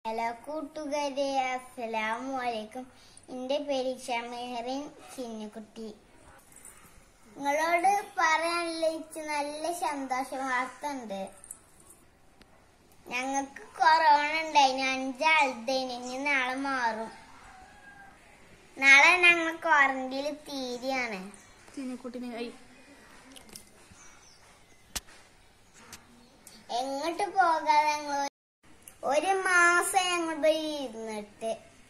hello കൂട്ടുകാരെ അസ്സലാമു അലൈക്കും എൻ്റെ പേര് ഷമീറിൻ ചിന്നുകുട്ടി നിങ്ങളോട് പറയാനുള്ള എനിക്ക് നല്ല സന്തോഷ വാർത്ത ഉണ്ട് ഞങ്ങൾക്ക് കൊറോണ ഉണ്ടായിന് അഞ്ചാളുടേന് ഇനി നാളെ മാറും നാളെ ഞങ്ങൾ ക്വാറന്റീനിൽ തീരെയാണ് ചിന്നിക്കുട്ടിനെ ഐ എങ്ങോട്ട് പോകാതെ ഞങ്ങൾ ഒരു മാസം ഞങ്ങൾ പോയി ഇരുന്നിട്ട്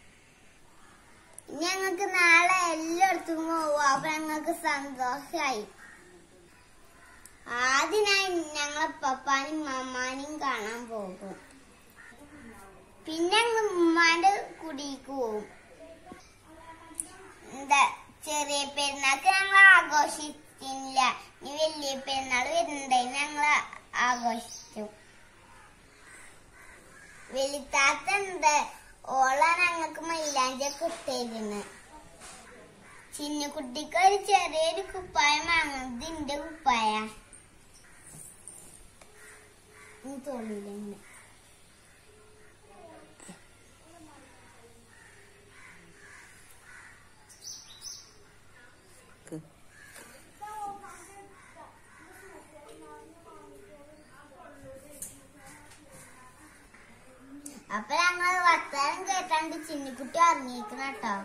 ഇനി ഞങ്ങൾക്ക് നാളെ എല്ലായിടത്തും പോവാം അപ്പൊ ഞങ്ങൾക്ക് സന്തോഷായി ആദ്യം ഞാൻ ഞങ്ങളെ പപ്പാനും മമ്മാനും കാണാൻ പോകും പിന്നെ ഞങ്ങൾ ഉമ്മാന്റെ കുടിക്ക് പോകും എന്താ ചെറിയ പെരുന്നാൾക്ക് ഞങ്ങൾ ആഘോഷിച്ചില്ല ഇനി വലിയ പെരുന്നാൾ വരുന്നുണ്ടായി ഞങ്ങൾ ആഘോഷിച്ചു വെളിത്താത്ത ഉണ്ട് ഓളാ ഞങ്ങൾക്ക് മൈലാഞ്ചൊക്കെ ഇട്ടിരുന്നു ചിന്നുകുട്ടിക്ക് ഒരു ചെറിയൊരു കുപ്പായം വാങ്ങുന്നത് ഇന്റെ കുപ്പായ തോന്നില്ല അപ്പൊ ഞങ്ങൾ വർത്താനം കേട്ടാണ്ട് ചിന്നിക്കുട്ടി ഇറങ്ങിയിരിക്കണ കേട്ടോ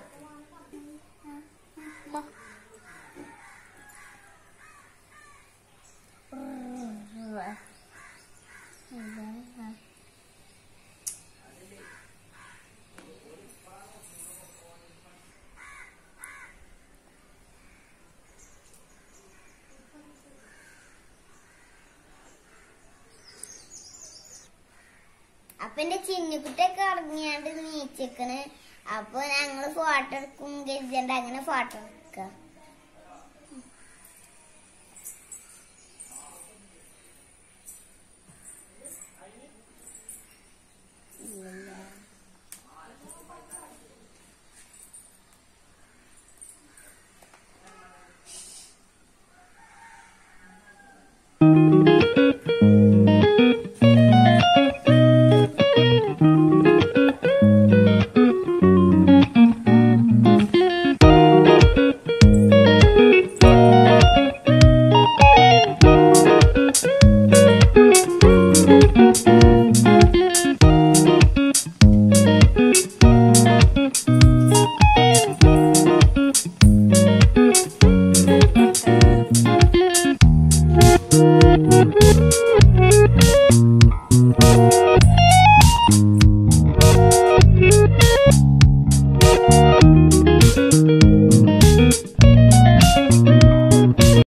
അപ്പൊ എന്റെ ചിന്നുകുട്ടിയൊക്കെ ഇറങ്ങിയാണ്ട് നീച്ചേക്കണ് അപ്പൊ ഞങ്ങള് ഫോട്ടോ എടുക്കും കരുതണ്ട അങ്ങനെ ഫോട്ടോ എടുക്ക